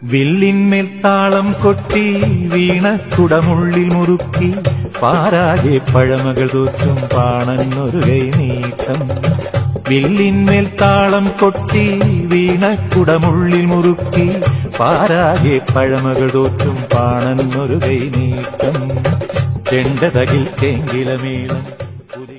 വില്ലിന്മേൽ താളം കൊട്ടി വീണ കുടമുള്ളിൽ മുറുക്കി പാരാകെ പഴമകൾ തോറ്റും പാണന്നൊരു കൈ നീട്ടം വില്ലിന്മേൽ താളം കൊട്ടി വീണ കുടമുള്ളിൽ മുറുക്കി പാരാകെ പഴമകൾ തോറ്റും പാണന്നൊരു കൈ നീട്ടം ചെണ്ടതകിൽ ചേങ്കിലമേളം പുലി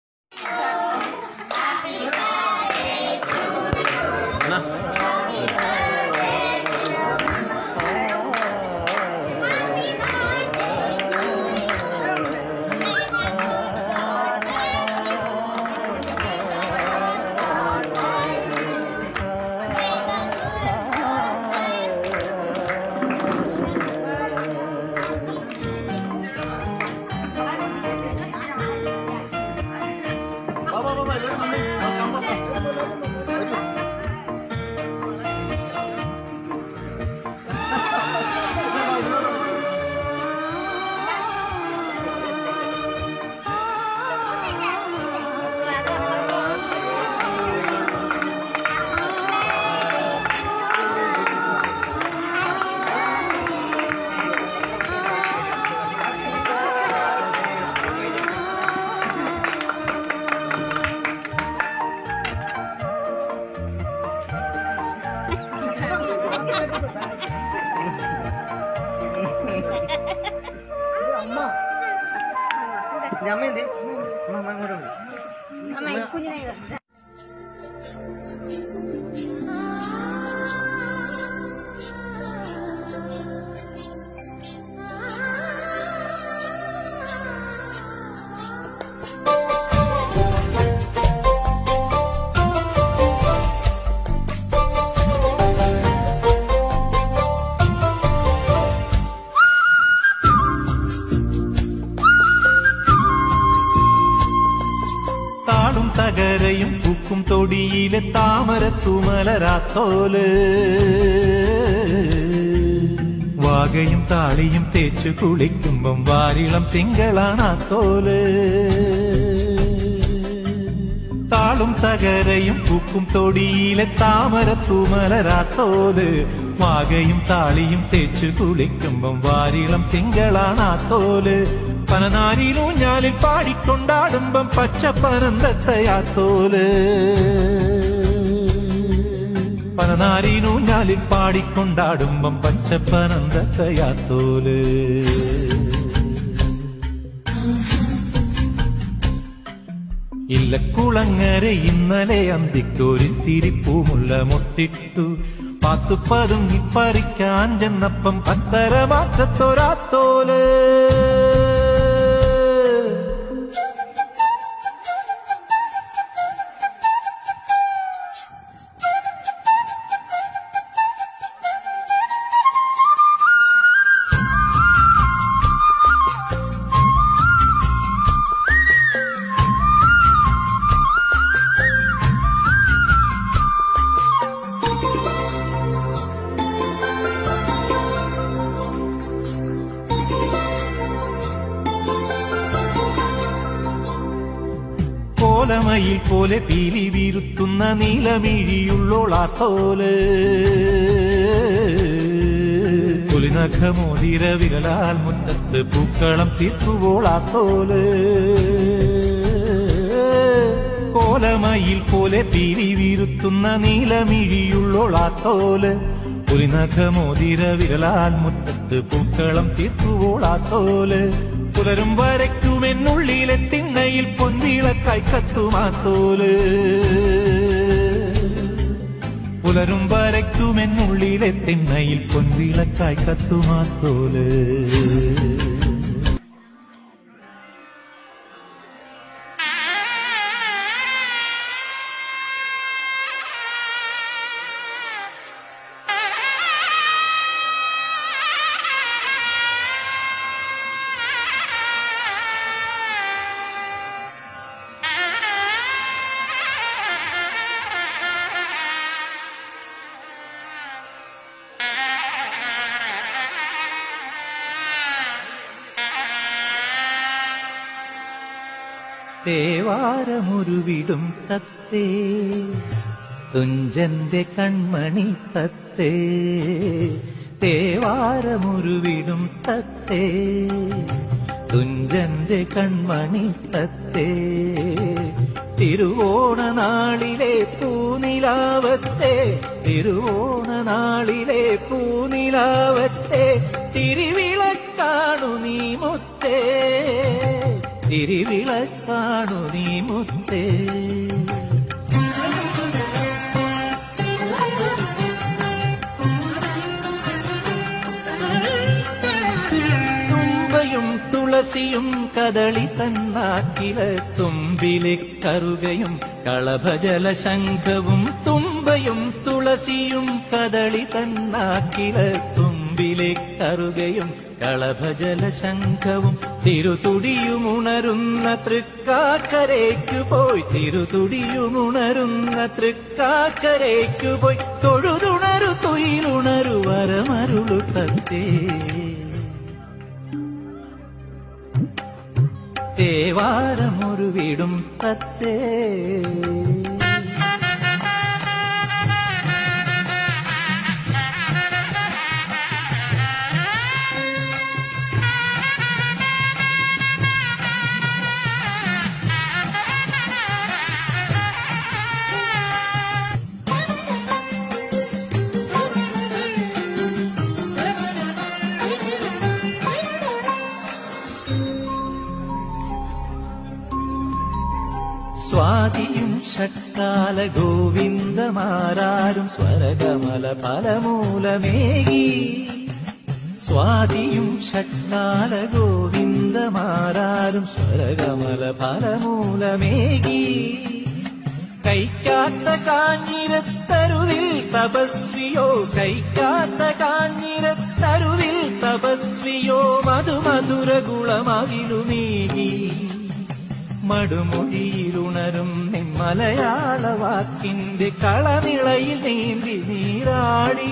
അമ്മ എന്ത് അമ്മ അമ്മ അങ്ങോട്ട് വന്നേ. അമ്മ ഈ കുഞ്ഞിനെ ഇതാ. താളും തകരയും പൂക്കും തൊടിയിലെ താമരത്തുമലരാത്തോല് വാകയും താളിയും തേച്ചു കുളിക്കുമ്പം വാരിളം തിങ്കളാണാത്തോല് താളും തകരയും പൂക്കും തൊടിയിലെ താമരത്തുമലരാത്തോല് വാകയും താളിയും തേച്ചു കുളിക്കുമ്പം വാരിളം തിങ്കളാണാത്തോല് പനനാരിലൂഞ്ഞാലിൽ പാടിക്കൊണ്ടാടുമ്പം പച്ചപ്പനന്തത്തയാത്തോല് പനനാരിലൂഞ്ഞാലിൽ പാടിക്കൊണ്ടാടുമ്പം പച്ചപ്പനന്തത്തയാത്തോല് ഇല്ലക്കുളങ്ങര ഇന്നലെ അന്തിക്കൊരിത്തിരി പൂമുല്ല മുട്ടിട്ടു പാത്തു പതുങ്ങി പറിക്കാൻ ചെന്നപ്പം പത്തര മാറ്റത്തൊരാത്തോല് കോലമയിൽ പോലെ പീലി വീരുത്തുന്ന നീലമിഴിയുള്ളോളാത്തോല് പുലിനഖമോതിര വിരലാൽ മുറ്റത്ത് പൂക്കളം തീർക്കുവോളാത്തോല് കോലമയിൽ പോലെ പീലി വീരുത്തുന്ന നീലമിഴിയുള്ളോളാത്തോല് പുലിനഖമോതിര വിരലാൽ മുറ്റത്ത് പൂക്കളം തീർക്കുവോളാത്തോല് പുലരും വരയ്ക്കുമെന്നുള്ളിലെ തിണ്ണയിൽ പൊൻവിളക്കായി കത്തുമാത്തോല് പുലരും വരയ്ക്കുമെന്നുള്ളിലെ തിണ്ണയിൽ പൊൻവിളക്കായി കത്തുമാത്തോല് തേവാരമുരുവിടും തത്തേ തുഞ്ചന്റെ കൺമണി തത്തേ തേവാരമുരുവിടും തത്തേ തുഞ്ചന്റെ കൺമണി തത്തേ തിരുവോണ നാളിലെ പൂനിലാവത്തെ തിരുവോണ നാളിലെ പൂനിലാവത്തെ തിരുവിളക്കാണു നീ മുത്തേ തിരുവിളക്കാണു നീ മുത്തേ തുമ്പയും തുളസിയും കദളി തന്നാക്കില തുമ്പിലെ കറുകയും കളഭജല ശംഖവും തുമ്പയും തുളസിയും കദളി തന്നാക്കില തുമ്പിലെ കറുകയും കളഭജല ശംഖവും തിരുതുടിയുമുണരുന്ന തൃക്കാക്കരേക്കു പോയി തിരുതുടിയുമുണരുന്ന തൃക്കാക്കരേക്കു പോയി തൊഴുതുണരു തുയിലുണരു വരമരുളു തത്തേ തേവാരമൊരു വീടും തത്തേ സ്വാതിയും ഷട്കാല ഗോവിന്ദമാരാരും സ്വരകമല ഫലമൂലമേകി സ്വാതിയും ഷട്കാല ഗോവിന്ദമാരാരും സ്വരകമല ഫലമൂലമേകി കൈക്കാത്ത കാഞ്ഞിരത്തരുവിൽ തപസ്വിയോ കൈക്കാത്ത കാഞ്ഞിരത്തരുവിൽ തപസ്വിയോ മധുമധുര ഗുളമവിലുമേകി മടുമൊഴിയിലുണരും നിൻ മലയാള വാക്കിന്റെ കളനിളയിൽ നീന്തി നീരാടി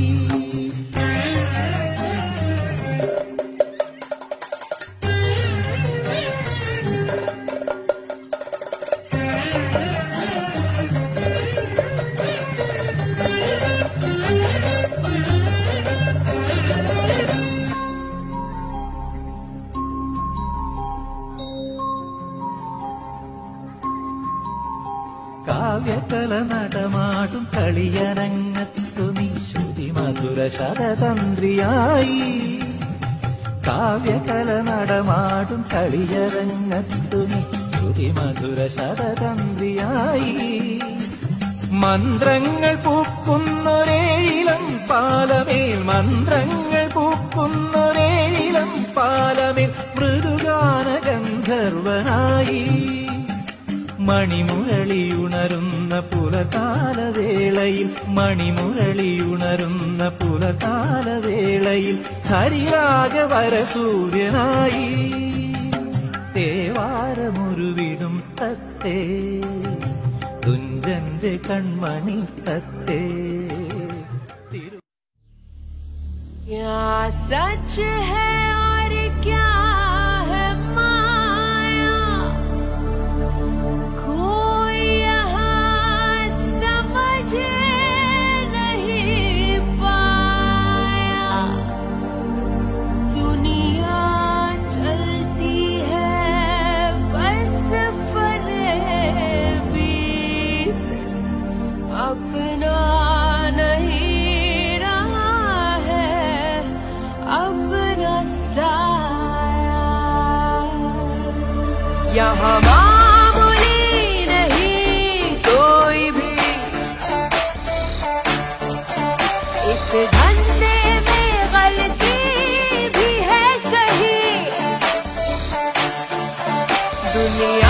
കാവ്യകല നടമാടും കളിയരങ്ങത്തു നീ ശ്രുതി മധുര ശരതന്ത്രിയായി കാവ്യകല നടമാടും കളിയരങ്ങത്തു നീ ശ്രുതി മധുര ശരതന്ത്രിയായി മന്ത്രങ്ങൾ പൂക്കുന്നൊരേഴിലം പാലമേൽ മന്ത്രങ്ങൾ പൂക്കുന്നൊരേഴിലം പാലമേൽ മൃദുഗാന ഗന്ധർവനായി മണിമുരളിയുണരുന്ന പുലകാലവേളയിൽ മണിമുരളിയുണരുന്ന പുലകാലവേളയിൽ ഹരിരാഗവര സൂര്യനായി തേവാരമുരുവിടും തത്തേ തുഞ്ചന്റെ കൺമണി തത്തേ തിരു क्या सच है और क्या है माया कोई यहाँ समझ नहीं पाया दुनिया चलती है बस फरेबी से अपना नहीं रहा है अपना साया यहाँ मामूली नहीं कोई भी इस धंधे में गलती भी है सही दुनिया